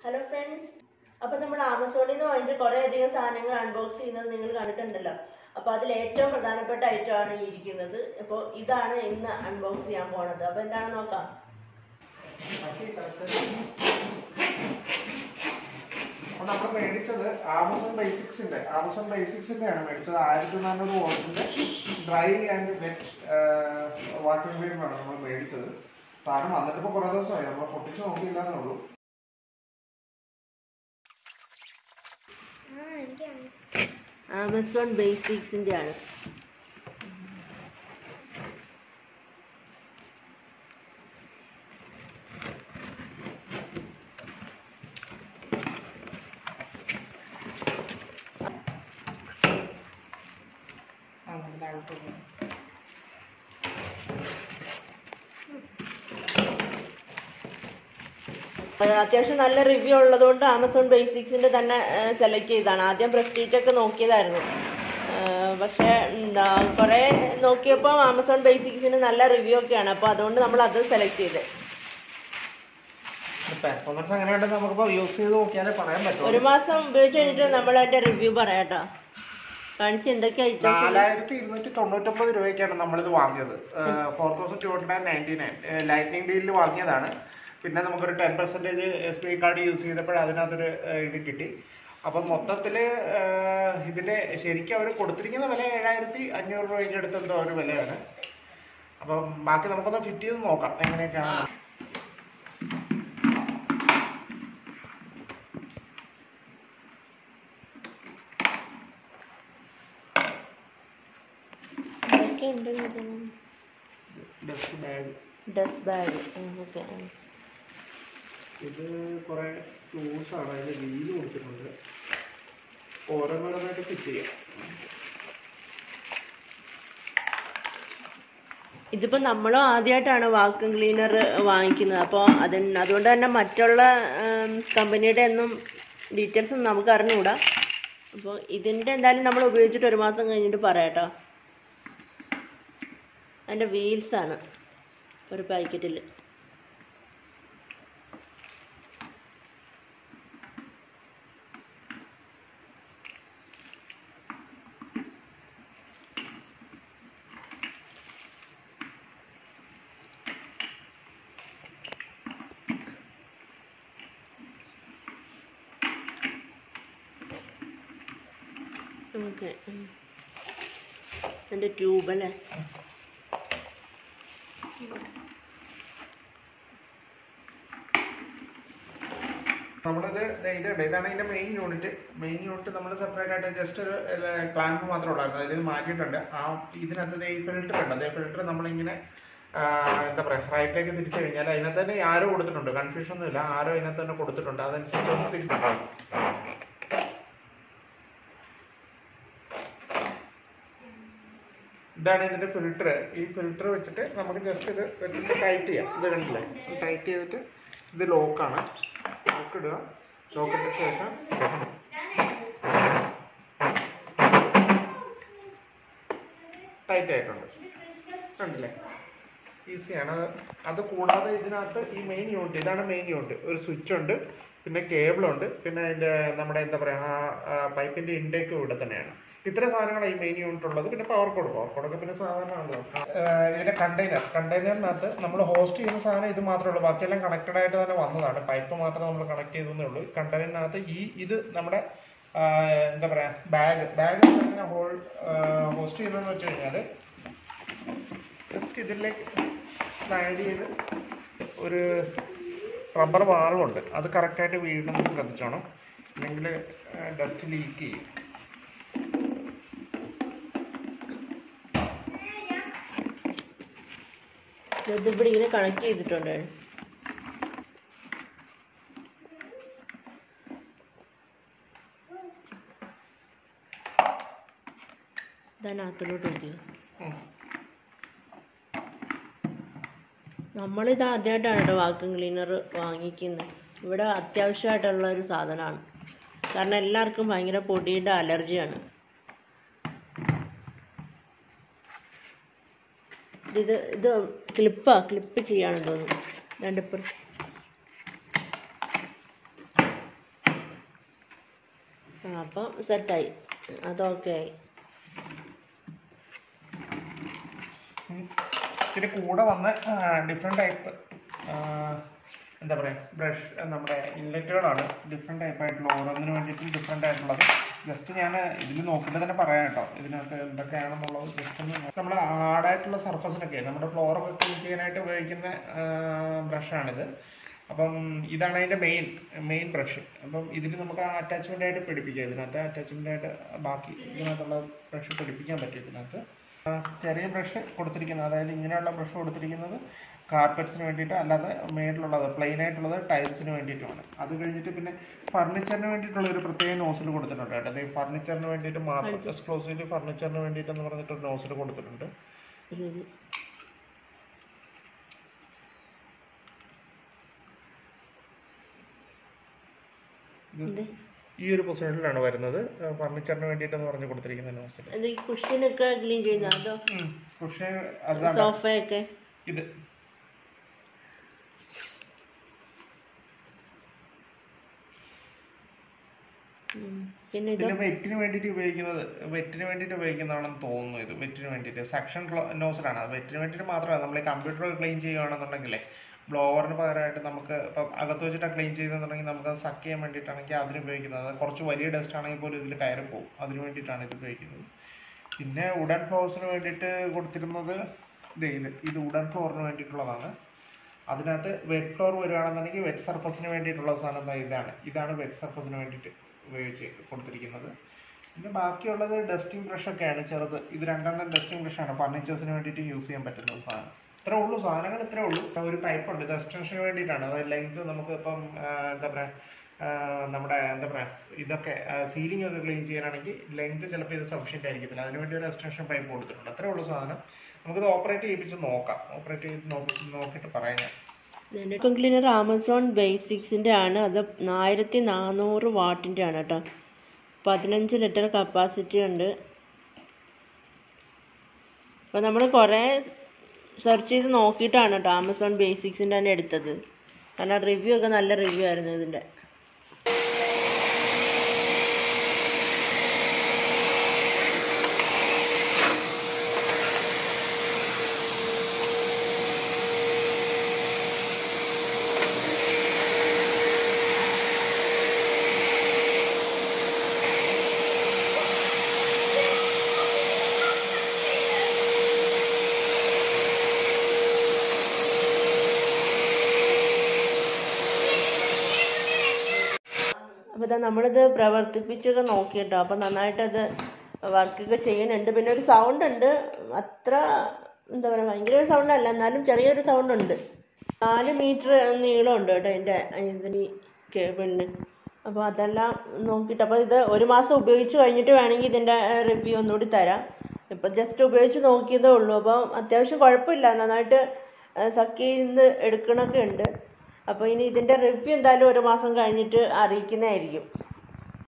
Hello friends അപ്പൊ നമ്മൾ ആമസോണിൽ നിന്ന് വാങ്ങിച്ച കുറെ അധികം സാധനങ്ങൾ അൺബോക്സ് ചെയ്യുന്നത് നിങ്ങൾ കണ്ടിട്ടുണ്ടല്ലോ അപ്പൊ അതിൽ ഏറ്റവും പ്രധാനപ്പെട്ട ഐറ്റം ആണ് ഈ ഇരിക്കുന്നത് അപ്പോൾ ഇതാണ് ഇന്ന് അൺബോക്സ് ചെയ്യാൻ പോണത് അപ്പൊ എന്താണെന്ന് നോക്കാം അപ്പൊ നമ്മൾ മേടിച്ചത് ആമസോൺ ബേസിക്സിന്റെ ആമസോൺ ബേസിക്സിന്റെ ആണ് മേടിച്ചത് ആയിരത്തി നാനൂറ് വോട്ടിന്റെ ഡ്രൈ ആൻഡ് വെറ്റ് വാക്കിംഗ് ക്ലീനറാണ് നമ്മൾ മേടിച്ചത് സാധനം വന്നിട്ട് ഇപ്പൊ കുറെ ദിവസമായി നമ്മൾ പൊട്ടിച്ച് നോക്കിയില്ലാന്നേ ഉള്ളൂ ആമസോൺ ബേസിക്സിന്റെ ആണ് അത് അത്യാവശ്യം നല്ല റിവ്യൂ ഉള്ളതുകൊണ്ട് ആമസോൺ ബേസിക്സിന്റെ തന്നെ സെലക്ട് ചെയ്താണ് ആദ്യം പ്രസ്റ്റീജ് ഒക്കെ നോക്കിയതായിരുന്നു ആ, പക്ഷേ എന്താ കുറേ നോക്കിയപ്പോൾ ആമസോൺ ബേസിക്സിന് നല്ല റിവ്യൂ ഒക്കെയാണ് അപ്പോൾ അതുകൊണ്ട് നമ്മൾ അത് സെലക്ട് ചെയ്ത് പെർഫോമൻസ് എങ്ങനെയുണ്ടെന്ന് നമുക്കിപ്പോ യൂസ് ചെയ്ത് നോക്കിയാലേ പറയാൻ പറ്റും ഒരു മാസം ഉപയോഗിച്ച് കഴിഞ്ഞിട്ട് നമ്മൾ അതിന്റെ റിവ്യൂ പറയാട്ടോ കാണിച്ച് എന്തൊക്കെ ഐറ്റംസ് നാലായിരത്തി ഇരുന്നൂറ്റി തൊണ്ണൂറ്റൊമ്പത് രൂപയ്ക്കാണ് നമ്മളിത് വാങ്ങിയത് four thousand two hundred ninety nine lighting ഡീലിൽ വാങ്ങിയതാണ് പിന്നെ നമുക്കൊരു ten percentage S B I card use ചെയ്തപ്പോൾ അതിനകത്തൊരു ഏഹ്, ഇത് കിട്ടി അപ്പം മൊത്തത്തിൽ ഇതിൻ്റെ ശരിക്കും അവർ കൊടുത്തിരിക്കുന്ന വില ഏഴായിരത്തി അഞ്ഞൂറ് രൂപയ്ക്ക് അടുത്ത് എന്തോ ഒരു വിലയാണ് അപ്പം ബാക്കി നമുക്കൊന്ന് ഫിറ്റ് ചെയ്ത് നോക്കാം എങ്ങനെയൊക്കെയാണ് എന്തൊക്കെ ഉണ്ട് dust bag dust bag okay ഇത് കുറേ ടൂൾസ് ആണ് അതിൻ്റെ വീല് കൊടുത്തിട്ടുണ്ട് ഓരോന്നോരോന്നായിട്ട് ഫിറ്റ് ചെയ്യാം ഇതിപ്പോൾ നമ്മളും ആദ്യമായിട്ടാണ് വാക്യൂം ക്ലീനർ വാങ്ങിക്കുന്നത് അപ്പോൾ അതിന് അതുകൊണ്ട് തന്നെ മറ്റുള്ള കമ്പനിയുടെ ഒന്നും ഡീറ്റെയിൽസ് ഒന്നും നമുക്ക് അറിഞ്ഞുകൂടാ അപ്പോൾ ഇതിൻ്റെ എന്തായാലും നമ്മൾ ഉപയോഗിച്ചിട്ട് ഒരു മാസം കഴിഞ്ഞിട്ട് പറയാം കേട്ടോ അതിൻ്റെ വീൽസാണ് ഒരു പാക്കറ്റിൽ ഓക്കെ അതിൻ്റെ ട്യൂബ് അല്ലേ നമ്മളിത് ദേ ഇതുണ്ട് ഇതാണ് ഇതിന്റെ മെയിൻ യൂണിറ്റ് മെയിൻ യൂണിറ്റ് നമ്മൾ സെപ്പറേറ്റ് ആയിട്ട് ജസ്റ്റ് ഒരു ക്ലാമ്പ് മാത്രമേ ഉള്ളായിരുന്നു അതിൽ മാറ്റിയിട്ടുണ്ട് ആ ഇതിനകത്ത് ദേ ഈ ഫിൽറ്റർ ഉണ്ട് അതേ ഫിൽറ്റർ നമ്മളിങ്ങനെ ആ, എന്താ പറയുക റൈറ്റിലേക്ക് തിരിച്ചു കഴിഞ്ഞാൽ അതിനകത്ത് തന്നെ ആരോ കൊടുത്തിട്ടുണ്ട് കൺഫ്യൂഷൻ ഒന്നുമില്ല ആരോ അതിനകത്ത് തന്നെ കൊടുത്തിട്ടുണ്ട് അതനുസരിച്ച് ഒന്ന് തിരിച്ചിട്ടുണ്ട് ഇതാണ് ഇതിന്റെ ഫിൽറ്റർ ഈ ഫിൽറ്റർ വെച്ചിട്ട് നമുക്ക് ജസ്റ്റ് ഇത് വെച്ചിട്ട് ടൈറ്റ് ചെയ്യാം ഇത് കണ്ടില്ലേ ടൈറ്റ് ചെയ്തിട്ട് ഇത് ലോക്കാണ് ലോക്ക് ഇടുക ലോക്ക് ഇട്ട ശേഷം ടൈറ്റ് ആയിട്ടുണ്ട് കണ്ടില്ലേ ഈസിയാണ് അത് അത് കൂടാതെ ഇതിനകത്ത് ഈ മെയിൻ യൂണിറ്റ് ഇതാണ് മെയിൻ യൂണിറ്റ് ഒരു സ്വിച്ച് ഉണ്ട് പിന്നെ കേബിൾ ഉണ്ട് പിന്നെ അതിന്റെ നമ്മുടെ എന്താ പറയാ ആ പൈപ്പിന്റെ ഇൻടേക്ക് ഇവിടെ തന്നെയാണ് ഇത്ര സാധനങ്ങളാണ് ഈ മെയിൻ യൂണിറ്റ് ഉള്ളത് പിന്നെ പവർ കോഡ് പവർ കോഡൊക്കെ പിന്നെ സാധാരണ ആണല്ലോ ആഹ് ഇതിന്റെ കണ്ടെയ്നർ കണ്ടെയ്നറിനകത്ത് നമ്മൾ ഹോസ്റ്റ് ചെയ്യുന്ന സാധനം ഇത് മാത്രമേ ഉള്ളൂ ബാക്കിയെല്ലാം കണക്റ്റഡ് ആയിട്ട് തന്നെ വന്നതാണ് പൈപ്പ് മാത്രം നമ്മൾ കണക്ട് ചെയ്തേ ഉള്ളൂ കണ്ടെയ്നറിനകത്ത് ഈ ഇത് നമ്മുടെ ആഹ് എന്താ പറയാ ബാഗ് ബാഗ് എങ്ങനെ ഹോൾ ഹോസ്റ്റ് ചെയ്യുന്നതെന്ന് വെച്ച് കഴിഞ്ഞാൽ ജസ്റ്റ് ഇതിലേക്ക് സ്ലൈഡ് ചെയ്ത് ഒരു റബ്ബർ വാൾവുണ്ട് അത് കറക്റ്റായിട്ട് വീഴുന്നത് ശ്രദ്ധിച്ചോണം അല്ലെങ്കിൽ ഡസ്റ്റ് ലീക്ക് ചെയ്യും ഇതിവിടെ ഇങ്ങനെ കണക്ട് ചെയ്തിട്ടുണ്ട് ഇതിനകത്തിലോട്ട് വയ്ക്കുക ഉം. നമ്മളിത് ആദ്യമായിട്ടാണ് കേട്ടോ വാക്യൂം ക്ലീനർ വാങ്ങിക്കുന്നത് ഇവിടെ അത്യാവശ്യമായിട്ടുള്ള ഒരു സാധനമാണ് കാരണം എല്ലാവർക്കും ഭയങ്കര പൊടിയുടെ അലർജിയാണ് ഇത് ഇത് ക്ലിപ്പാ ക്ലിപ്പ് ചെയ്യാണെന്ന് തോന്നുന്നു രണ്ടിപ്പുറം ആ അപ്പം സെറ്റായി അതൊക്കെ ആയി ഉം. പിന്നെ കൂടെ വന്ന ഡിഫറെൻറ്റ് ടൈപ്പ് എന്താ പറയുക ബ്രഷ് നമ്മുടെ ഇൻലെറ്റുകളാണ് ഡിഫറെൻറ്റ് ടൈപ്പ് ആയിട്ടുള്ള ഓരോന്നിന് വേണ്ടിയിട്ടും ഡിഫറെൻ്റ് ആയിട്ടുള്ളത് ജസ്റ്റ് ഞാൻ ഇതിൽ നോക്കിയിട്ട് തന്നെ പറയാം കേട്ടോ ഇതിനകത്ത് എന്തൊക്കെയാണെന്നുള്ളത് ജസ്റ്റ് ഒന്ന് നമ്മൾ ഹാർഡായിട്ടുള്ള സർഫസിനൊക്കെ നമ്മുടെ ഫ്ലോറൊക്കെ ക്ലീൻ ചെയ്യാനായിട്ട് ഉപയോഗിക്കുന്ന ബ്രഷാണിത് അപ്പം ഇതാണ് അതിൻ്റെ മെയിൻ മെയിൻ ബ്രഷ് അപ്പം ഇതിൽ നമുക്ക് അറ്റാച്ച്മെൻ്റ് ആയിട്ട് പിടിപ്പിക്കാം ഇതിനകത്ത് അറ്റാച്ച്മെൻ്റ് ആയിട്ട് ബാക്കി ഇതിനകത്തുള്ള ബ്രഷ് പിടിപ്പിക്കാൻ പറ്റും ഇതിനകത്ത് ആ, ചെറിയ ബ്രഷ് കൊടുത്തിരിക്കുന്നത് അതായത് ഇങ്ങനെയുള്ള ബ്രഷ് കൊടുത്തിരിക്കുന്നത് കാർപ്പറ്റ്സിന് വേണ്ടിയിട്ട് അല്ലാതെ മേളിലുള്ളത് പ്ലെയിൻ ആയിട്ടുള്ളത് ടൈൽസിന് വേണ്ടിയിട്ടുമാണ് അത് കഴിഞ്ഞിട്ട് പിന്നെ ഫർണിച്ചറിന് വേണ്ടിയിട്ടുള്ള ഒരു പ്രത്യേക നോസിൽ കൊടുത്തിട്ടുണ്ട് കേട്ടോ അത് ഫർണിച്ചറിന് വേണ്ടിയിട്ട് മാത്രം എക്സ്ക്ലൂസീവ്ലി ഫർണിച്ചറിന് വേണ്ടിയിട്ടെന്ന് പറഞ്ഞിട്ട് ഒരു നോസിൽ കൊടുത്തിട്ടുണ്ട് ശരി ഇത് എന്ത് ഈ ഒരു പൊസിഷനിലാണ് വരുന്നത് ഫർണിച്ചറിന് വേണ്ടിയിട്ടെന്ന് പറഞ്ഞ് കൊടുത്തിരിക്കുന്ന നോസിൽ എന്ത് ഈ കുഷ്യനൊക്കെ ക്ലീൻ ചെയ്യുന്ന അതോ പക്ഷേ അതാണ് സോഫയൊക്കെ ഇത് ഉം. പിന്നെ ഇതോ പിന്നെ വെറ്റിന് വേണ്ടിയിട്ട് ഉപയോഗിക്കുന്നത് വെറ്റിന് വേണ്ടിയിട്ട് ഉപയോഗിക്കുന്നതാണെന്ന് തോന്നുന്നു ഇത് വെറ്റിന് വേണ്ടിയിട്ട് സെക്ഷൻ നോസിലാണ് അത് വെറ്റിന് വേണ്ടിയിട്ട് മാത്രമല്ല നമ്മൾ ഈ കമ്പ്യൂട്ടർ ക്ലീൻ ചെയ്യുകയാണെന്നുണ്ടെങ്കിലേ ബ്ലോവറിന് പകരമായിട്ട് നമുക്ക് ഇപ്പം അകത്ത് വെച്ചിട്ട് ക്ലീൻ ചെയ്തെന്നുണ്ടെങ്കിൽ നമുക്ക് അത് സക്ക് ചെയ്യാൻ വേണ്ടിയിട്ടാണെങ്കിൽ അതിന് ഉപയോഗിക്കുന്നത് അത് കുറച്ച് വലിയ ഡസ്റ്റ് ആണെങ്കിൽ പോലും ഇതിൽ കയറി പോകും അതിന് വേണ്ടിയിട്ടാണ് ഇത് ഉപയോഗിക്കുന്നത് പിന്നെ വുഡൻ ഫ്ലോർസിന് വേണ്ടിയിട്ട് കൊടുത്തിരുന്നത് ദേ ഇത് ഇത് വുഡൻ ഫ്ലോറിന് വേണ്ടിയിട്ടുള്ളതാണ് അതിനകത്ത് വെറ്റ് ഫ്ലോർ വരികയാണെന്നുണ്ടെങ്കിൽ വെറ്റ് സർഫസിന് വേണ്ടിയിട്ടുള്ള സാധനം ദാ ഇതാണ് ഇതാണ് വെറ്റ് സർഫസിന് വേണ്ടിയിട്ട് ഉപയോഗിച്ച് കൊടുത്തിരിക്കുന്നത് പിന്നെ ബാക്കിയുള്ളത് ഡസ്റ്റിംഗ് ബ്രഷ് ഒക്കെയാണ് ചെറുത് ഇത് രണ്ടെണ്ണം ഡസ്റ്റിംഗ് ബ്രഷാണ് ഫർണിച്ചേഴ്സിന് വേണ്ടിയിട്ട് യൂസ് ചെയ്യാൻ പറ്റുന്ന സാധനം ഇത്രേ ഉള്ളൂ സാധനങ്ങൾ ഇത്രേ ഉള്ളൂ ഒരു പൈപ്പ് ഉണ്ട് ഇത് എക്സ്റ്റൻഷന് വേണ്ടിയിട്ടാണ് അത് ലെങ്ത് നമുക്ക് ഇപ്പം ആ, എന്താ പറയുക നമ്മുടെ എന്താ പറയുക ഇതൊക്കെ സീലിംഗ് ഒക്കെ ക്ലീൻ ചെയ്യാനാണെങ്കിൽ ലെങ്ത് ചിലപ്പോൾ ഇത് സഫീഷ്യൻ്റ് ആയിരിക്കത്തില്ല അതിന് വേണ്ടി ഒരു എക്സ്റ്റൻഷൻ പൈപ്പ് കൊടുത്തിട്ടുണ്ട് അത്രേ ഉള്ളൂ സാധനം നമുക്കിത് ഓപ്പറേറ്റ് ചെയ്യിപ്പിച്ച് നോക്കാം ഓപ്പറേറ്റ് ചെയ്ത് നോക്കി നോക്കിയിട്ട് പറയാം ഞാൻ വാക്വം ക്ലീനർ ആമസോൺ ബേസിക്സിൻ്റെ ആണ് അത് ആയിരത്തി നാനൂറ് വാട്ടിൻ്റെ ആണ് കേട്ടോ പതിനഞ്ച് ലിറ്റർ കപ്പാസിറ്റി ഉണ്ട് അപ്പോൾ നമ്മൾ കുറേ സെർച്ച് ചെയ്ത് നോക്കിയിട്ടാണ് കേട്ടോ ആമസോൺ ബേസിക്സിൻ്റെ തന്നെ എടുത്തത് കാരണം റിവ്യൂ ഒക്കെ നല്ല റിവ്യൂ ആയിരുന്നു ഇതിൻ്റെ അപ്പോൾ ഇതാ നമ്മളിത് പ്രവർത്തിപ്പിച്ചൊക്കെ നോക്കി കേട്ടോ അപ്പോൾ നന്നായിട്ടത് വർക്കൊക്കെ ചെയ്യുന്നുണ്ട് പിന്നെ ഒരു സൗണ്ട് ഉണ്ട് അത്ര എന്താ പറയുക ഭയങ്കര ഒരു സൗണ്ട് അല്ല എന്നാലും ചെറിയൊരു സൗണ്ട് ഉണ്ട് നാല് മീറ്റർ നീളമുണ്ട് കേട്ടോ എൻ്റെ ഇതിന് കേബിളിന് അപ്പോൾ അതെല്ലാം നോക്കിയിട്ട് അപ്പോൾ ഇത് ഒരു മാസം ഉപയോഗിച്ച് കഴിഞ്ഞിട്ട് വേണമെങ്കിൽ ഇതിൻ്റെ റിവ്യൂ ഒന്നുകൂടി തരാം ഇപ്പം ജസ്റ്റ് ഉപയോഗിച്ച് നോക്കിയതേ ഉള്ളൂ അപ്പം അത്യാവശ്യം കുഴപ്പമില്ല നന്നായിട്ട് സക്കി നിന്ന് എടുക്കണമൊക്കെ ഉണ്ട് അപ്പോൾ ഇനി ഇതിൻ്റെ റിവ്യൂ എന്തായാലും ഒരു മാസം കഴിഞ്ഞിട്ട് അറിയിക്കുന്നതായിരിക്കും